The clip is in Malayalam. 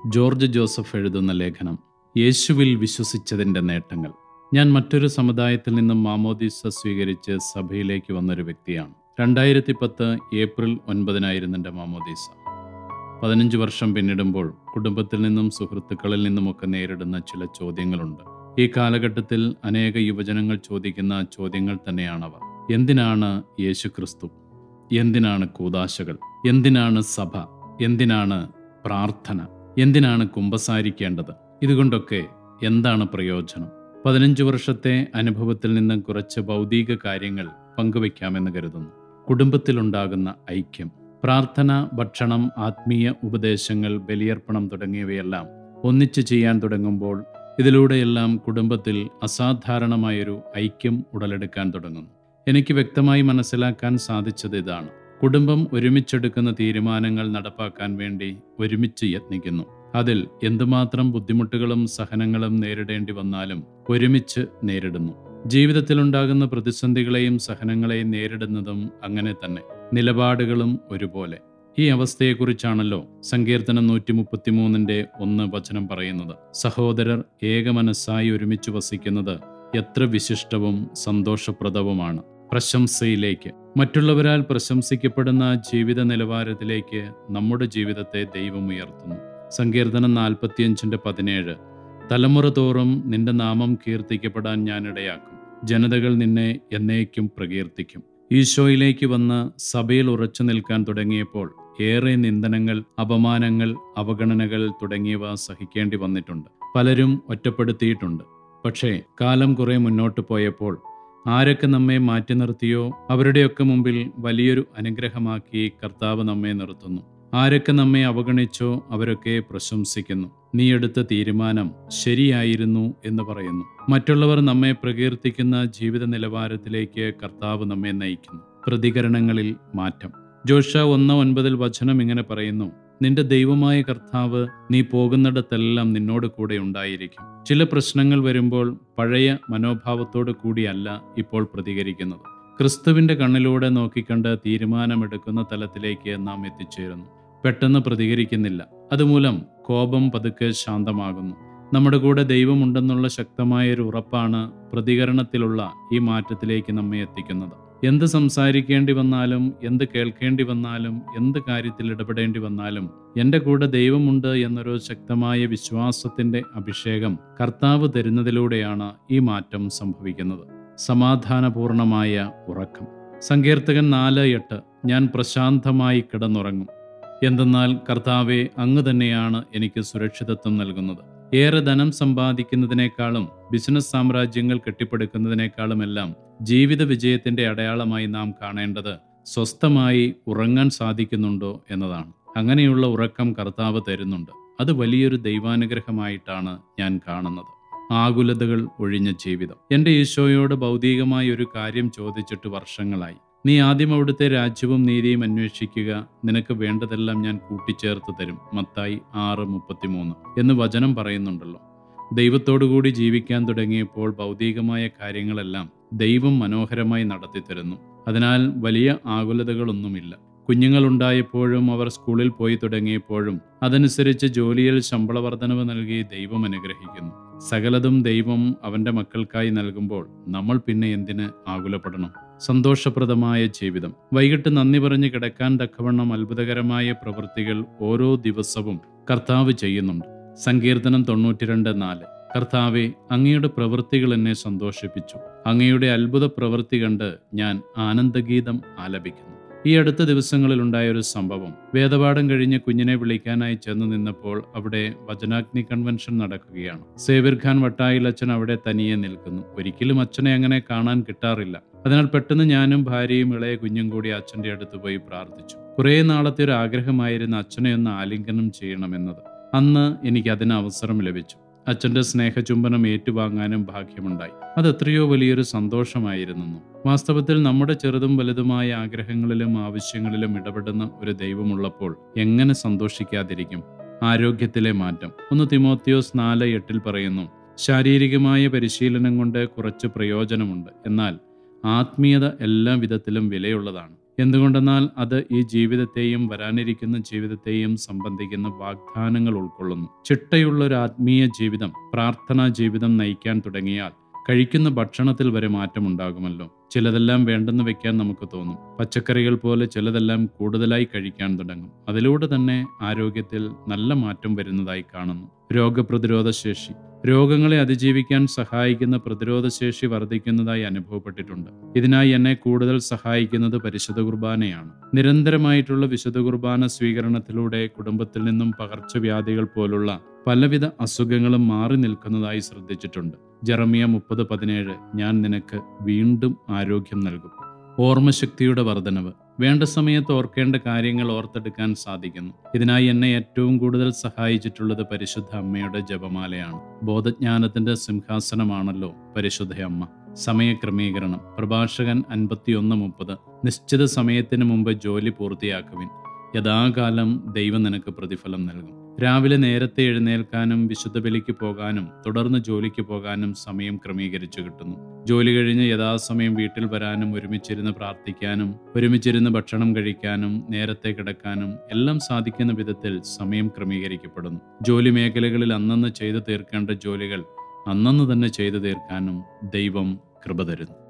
ജോർജ് ജോസഫ് എഴുതുന്ന ലേഖനം യേശുവിൽ വിശ്വസിച്ചതിൻ്റെ നേട്ടങ്ങൾ ഞാൻ മറ്റൊരു സമുദായത്തിൽ നിന്നും മാമോദീസ സ്വീകരിച്ച് സഭയിലേക്ക് വന്നൊരു വ്യക്തിയാണ് രണ്ടായിരത്തി പത്ത് ഏപ്രിൽ ഒൻപതിനായിരുന്നു എൻ്റെ മാമോദീസ പതിനഞ്ച് വർഷം പിന്നിടുമ്പോൾ കുടുംബത്തിൽ നിന്നും സുഹൃത്തുക്കളിൽ നിന്നുമൊക്കെ നേരിടുന്ന ചില ചോദ്യങ്ങളുണ്ട് ഈ കാലഘട്ടത്തിൽ അനേക യുവജനങ്ങൾ ചോദിക്കുന്ന ചോദ്യങ്ങൾ തന്നെയാണവ എന്തിനാണ് യേശു ക്രിസ്തു എന്തിനാണ് കൂതാശകൾ എന്തിനാണ് സഭ എന്തിനാണ് പ്രാർത്ഥന എന്തിനാണ് കുമ്പസാരിക്കേണ്ടത് ഇതുകൊണ്ടൊക്കെ എന്താണ് പ്രയോജനം പതിനഞ്ച് വർഷത്തെ അനുഭവത്തിൽ നിന്നും കുറച്ച് ഭൗതിക കാര്യങ്ങൾ പങ്കുവയ്ക്കാമെന്ന് കരുതുന്നു കുടുംബത്തിലുണ്ടാകുന്ന ഐക്യം പ്രാർത്ഥന ഭക്ഷണം ആത്മീയ ഉപദേശങ്ങൾ ബലിയർപ്പണം തുടങ്ങിയവയെല്ലാം ഒന്നിച്ചു ചെയ്യാൻ തുടങ്ങുമ്പോൾ ഇതിലൂടെയെല്ലാം കുടുംബത്തിൽ അസാധാരണമായൊരു ഐക്യം ഉടലെടുക്കാൻ തുടങ്ങുന്നു എനിക്ക് വ്യക്തമായി മനസ്സിലാക്കാൻ സാധിച്ചത് ഇതാണ് കുടുംബം ഒരുമിച്ചെടുക്കുന്ന തീരുമാനങ്ങൾ നടപ്പാക്കാൻ വേണ്ടി ഒരുമിച്ച് യത്നിക്കുന്നു അതിൽ എന്തുമാത്രം ബുദ്ധിമുട്ടുകളും സഹനങ്ങളും നേരിടേണ്ടി വന്നാലും ഒരുമിച്ച് നേരിടുന്നു ജീവിതത്തിലുണ്ടാകുന്ന പ്രതിസന്ധികളെയും സഹനങ്ങളെയും നേരിടുന്നതും അങ്ങനെ തന്നെ നിലപാടുകളും ഒരുപോലെ ഈ അവസ്ഥയെക്കുറിച്ചാണല്ലോ സങ്കീർത്തനം നൂറ്റി മുപ്പത്തിമൂന്നിൻ്റെ ഒന്ന് വചനം പറയുന്നത് സഹോദരർ ഏകമനസ്സായി ഒരുമിച്ച് വസിക്കുന്നത് എത്ര വിശിഷ്ടവും സന്തോഷപ്രദവുമാണ് പ്രശംസയിലേക്ക് മറ്റുള്ളവരാൽ പ്രശംസിക്കപ്പെടുന്ന ജീവിത നിലവാരത്തിലേക്ക് നമ്മുടെ ജീവിതത്തെ ദൈവം ഉയർത്തുന്നു സങ്കീർത്തനം നാൽപ്പത്തിയഞ്ചിൻ്റെ പതിനേഴ് തലമുറ തോറും നിന്റെ നാമം കീർത്തിക്കപ്പെടാൻ ഞാൻ ഇടയാക്കും ജനതകൾ നിന്നെ എന്നേക്കും പ്രകീർത്തിക്കും ഈശോയിലേക്ക് വന്ന് സഭയിൽ ഉറച്ചു നിൽക്കാൻ തുടങ്ങിയപ്പോൾ ഏറെ നിന്ദനങ്ങൾ അപമാനങ്ങൾ അവഗണനകൾ തുടങ്ങിയവ സഹിക്കേണ്ടി വന്നിട്ടുണ്ട് പലരും ഒറ്റപ്പെടുത്തിയിട്ടുണ്ട് പക്ഷേ കാലം കുറെ മുന്നോട്ട് പോയപ്പോൾ ആരൊക്കെ നമ്മെ മാറ്റി നിർത്തിയോ അവരുടെയൊക്കെ മുമ്പിൽ വലിയൊരു അനുഗ്രഹമാക്കി കർത്താവ് നമ്മെ നിർത്തുന്നു ആരൊക്കെ നമ്മെ അവഗണിച്ചോ അവരൊക്കെ പ്രശംസിക്കുന്നു നീ എടുത്ത തീരുമാനം ശരിയായിരുന്നു എന്ന് പറയുന്നു മറ്റുള്ളവർ നമ്മെ പ്രകീർത്തിക്കുന്ന ജീവിത നിലവാരത്തിലേക്ക് കർത്താവ് നമ്മെ നയിക്കുന്നു പ്രതികരണങ്ങളിൽ മാറ്റം ജോഷ ഒന്ന് ഒൻപതിൽ വചനം ഇങ്ങനെ പറയുന്നു നിന്റെ ദൈവമായ കർത്താവ് നീ പോകുന്നിടത്തെല്ലാം നിന്നോട് കൂടെ ഉണ്ടായിരിക്കും ചില പ്രശ്നങ്ങൾ വരുമ്പോൾ പഴയ മനോഭാവത്തോടു കൂടിയല്ല ഇപ്പോൾ പ്രതികരിക്കുന്നത് ക്രിസ്തുവിന്റെ കണ്ണിലൂടെ നോക്കിക്കണ്ട് തീരുമാനമെടുക്കുന്ന തലത്തിലേക്ക് നാം എത്തിച്ചേരുന്നു പെട്ടെന്ന് പ്രതികരിക്കുന്നില്ല അതുമൂലം കോപം പതുക്കെ ശാന്തമാകുന്നു നമ്മുടെ കൂടെ ദൈവമുണ്ടെന്നുള്ള ശക്തമായൊരു ഉറപ്പാണ് പ്രതികരണത്തിലുള്ള ഈ മാറ്റത്തിലേക്ക് നമ്മെ എത്തിക്കുന്നത് എന്ത് സംസാരിക്കേണ്ടി വന്നാലും എന്ത് കേൾക്കേണ്ടി വന്നാലും എന്ത് കാര്യത്തിൽ ഇടപെടേണ്ടി വന്നാലും എൻ്റെ കൂടെ ദൈവമുണ്ട് എന്നൊരു ശക്തമായ വിശ്വാസത്തിൻ്റെ അഭിഷേകം കർത്താവ് തരുന്നതിലൂടെയാണ് ഈ മാറ്റം സംഭവിക്കുന്നത് സമാധാനപൂർണമായ ഉറക്കം സങ്കീർത്തകൻ നാല് എട്ട് ഞാൻ പ്രശാന്തമായി കിടന്നുറങ്ങും എന്തെന്നാൽ കർത്താവെ അങ്ങ് തന്നെയാണ് എനിക്ക് സുരക്ഷിതത്വം നൽകുന്നത് ഏറെ ധനം സമ്പാദിക്കുന്നതിനേക്കാളും ബിസിനസ് സാമ്രാജ്യങ്ങൾ കെട്ടിപ്പടുക്കുന്നതിനേക്കാളുമെല്ലാം ജീവിത വിജയത്തിന്റെ അടയാളമായി നാം കാണേണ്ടത് സ്വസ്ഥമായി ഉറങ്ങാൻ സാധിക്കുന്നുണ്ടോ എന്നതാണ് അങ്ങനെയുള്ള ഉറക്കം കർത്താവ് തരുന്നുണ്ട് അത് വലിയൊരു ദൈവാനുഗ്രഹമായിട്ടാണ് ഞാൻ കാണുന്നത് ആകുലതകൾ ഒഴിഞ്ഞ ജീവിതം എൻ്റെ ഈശോയോട് ഭൗതികമായ ഒരു കാര്യം ചോദിച്ചിട്ട് വർഷങ്ങളായി നീ ആദ്യം അവിടുത്തെ രാജ്യവും നീതിയും അന്വേഷിക്കുക നിനക്ക് വേണ്ടതെല്ലാം ഞാൻ കൂട്ടിച്ചേർത്ത് തരും മത്തായി ആറ് മുപ്പത്തിമൂന്ന് എന്ന് വചനം പറയുന്നുണ്ടല്ലോ ദൈവത്തോടുകൂടി ജീവിക്കാൻ തുടങ്ങിയപ്പോൾ ഭൗതികമായ കാര്യങ്ങളെല്ലാം ദൈവം മനോഹരമായി നടത്തിത്തരുന്നു അതിനാൽ വലിയ ആകുലതകളൊന്നുമില്ല കുഞ്ഞുങ്ങളുണ്ടായപ്പോഴും അവർ സ്കൂളിൽ പോയി തുടങ്ങിയപ്പോഴും അതനുസരിച്ച് ജോലിയിൽ ശമ്പള വർധനവ് നൽകി ദൈവം അനുഗ്രഹിക്കുന്നു സകലതും ദൈവം അവൻ്റെ മക്കൾക്കായി നൽകുമ്പോൾ നമ്മൾ പിന്നെ എന്തിന് ആകുലപ്പെടണം സന്തോഷപ്രദമായ ജീവിതം വൈകിട്ട് നന്ദി പറഞ്ഞ് കിടക്കാൻ തക്കവണ്ണം അത്ഭുതകരമായ പ്രവൃത്തികൾ ഓരോ ദിവസവും കർത്താവ് ചെയ്യുന്നുണ്ട് സങ്കീർത്തനം തൊണ്ണൂറ്റിരണ്ട് നാല് കർത്താവെ അങ്ങയുടെ പ്രവൃത്തികൾ എന്നെ സന്തോഷിപ്പിച്ചു അങ്ങയുടെ അത്ഭുത പ്രവൃത്തി കണ്ട് ഞാൻ ആനന്ദഗീതം ആലപിക്കുന്നു ഈ അടുത്ത ദിവസങ്ങളിലുണ്ടായ ഒരു സംഭവം വേദപാഠം കഴിഞ്ഞ് കുഞ്ഞിനെ വിളിക്കാനായി ചെന്ന് നിന്നപ്പോൾ അവിടെ വചനാഗ്നി കൺവെൻഷൻ നടക്കുകയാണ് സേവിർ ഖാൻ വട്ടായിൽ അച്ഛൻ അവിടെ തനിയെ നിൽക്കുന്നു ഒരിക്കലും അച്ഛനെ അങ്ങനെ കാണാൻ കിട്ടാറില്ല അതിനാൽ പെട്ടെന്ന് ഞാനും ഭാര്യയും ഇളയ കുഞ്ഞും കൂടി അച്ഛൻ്റെ അടുത്ത് പോയി പ്രാർത്ഥിച്ചു കുറേ നാളത്തെ ഒരു ആഗ്രഹമായിരുന്നു അച്ഛനെ ഒന്ന് ആലിംഗനം ചെയ്യണമെന്നത് അന്ന് എനിക്ക് അതിന് അവസരം ലഭിച്ചു അച്ഛൻ്റെ സ്നേഹചുംബനം ഏറ്റുവാങ്ങാനും ഭാഗ്യമുണ്ടായി അത് എത്രയോ വലിയൊരു സന്തോഷമായിരുന്നു വാസ്തവത്തിൽ നമ്മുടെ ചെറുതും വലുതുമായ ആഗ്രഹങ്ങളിലും ആവശ്യങ്ങളിലും ഇടപെടുന്ന ഒരു ദൈവമുള്ളപ്പോൾ എങ്ങനെ സന്തോഷിക്കാതിരിക്കും ആരോഗ്യത്തിലെ മാറ്റം ഒന്ന് തിമോത്തിയോസ് നാല് എട്ടിൽ പറയുന്നു ശാരീരികമായ പരിശീലനം കൊണ്ട് കുറച്ച് പ്രയോജനമുണ്ട് എന്നാൽ ആത്മീയത എല്ലാ വിധത്തിലും വിലയുള്ളതാണ് എന്തുകൊണ്ടെന്നാൽ അത് ഈ ജീവിതത്തെയും വരാനിരിക്കുന്ന ജീവിതത്തെയും സംബന്ധിക്കുന്ന വാഗ്ദാനങ്ങൾ ഉൾക്കൊള്ളുന്നു ചിട്ടയുള്ള ഒരു ആത്മീയ ജീവിതം പ്രാർത്ഥനാ ജീവിതം നയിക്കാൻ തുടങ്ങിയാൽ കഴിക്കുന്ന ഭക്ഷണത്തിൽ വരെ മാറ്റമുണ്ടാകുമല്ലോ ചിലതെല്ലാം വേണ്ടെന്ന് വെക്കാൻ നമുക്ക് തോന്നും പച്ചക്കറികൾ പോലെ ചിലതെല്ലാം കൂടുതലായി കഴിക്കാൻ തുടങ്ങും അതിലൂടെ തന്നെ ആരോഗ്യത്തിൽ നല്ല മാറ്റം വരുന്നതായി കാണുന്നു രോഗപ്രതിരോധ ശേഷി രോഗങ്ങളെ അതിജീവിക്കാൻ സഹായിക്കുന്ന പ്രതിരോധ ശേഷി വർദ്ധിക്കുന്നതായി അനുഭവപ്പെട്ടിട്ടുണ്ട് ഇതിനായി എന്നെ കൂടുതൽ സഹായിക്കുന്നത് പരിശുദ്ധ കുർബാനയാണ് നിരന്തരമായിട്ടുള്ള വിശുദ്ധ കുർബാന സ്വീകരണത്തിലൂടെ കുടുംബത്തിൽ നിന്നും പകർച്ചവ്യാധികൾ പോലുള്ള പലവിധ അസുഖങ്ങളും മാറി നിൽക്കുന്നതായി ശ്രദ്ധിച്ചിട്ടുണ്ട് ജെറമിയ മുപ്പത് പതിനേഴ് ഞാൻ നിനക്ക് വീണ്ടും ആരോഗ്യം നൽകും ഓർമ്മശക്തിയുടെ വർധനവ് വേണ്ട സമയത്ത് ഓർക്കേണ്ട കാര്യങ്ങൾ ഓർത്തെടുക്കാൻ സാധിക്കുന്നു ഇതിനായി എന്നെ ഏറ്റവും കൂടുതൽ സഹായിച്ചിട്ടുള്ളത് പരിശുദ്ധ അമ്മയുടെ ജപമാലയാണ് ബോധജ്ഞാനത്തിന്റെ സിംഹാസനമാണല്ലോ പരിശുദ്ധ അമ്മ സമയക്രമീകരണം പ്രഭാഷകൻ അൻപത്തിയൊന്ന് മുപ്പത് നിശ്ചിത സമയത്തിന് മുമ്പ് ജോലി പൂർത്തിയാക്കുവിൻ യഥാകാലം ദൈവം നിനക്ക് പ്രതിഫലം നൽകും രാവിലെ നേരത്തെ എഴുന്നേൽക്കാനും വിശുദ്ധ ബലിക്ക് പോകാനും തുടർന്ന് ജോലിക്ക് പോകാനും സമയം ക്രമീകരിച്ചു കിട്ടുന്നു ജോലി കഴിഞ്ഞ് യഥാസമയം വീട്ടിൽ വരാനും ഒരുമിച്ചിരുന്ന് പ്രാർത്ഥിക്കാനും ഒരുമിച്ചിരുന്ന് ഭക്ഷണം കഴിക്കാനും നേരത്തെ കിടക്കാനും എല്ലാം സാധിക്കുന്ന വിധത്തിൽ സമയം ക്രമീകരിക്കപ്പെടുന്നു ജോലി മേഖലകളിൽ അന്നന്ന് ചെയ്തു തീർക്കേണ്ട ജോലികൾ അന്നന്ന് തന്നെ ചെയ്തു തീർക്കാനും ദൈവം കൃപ തരുന്നു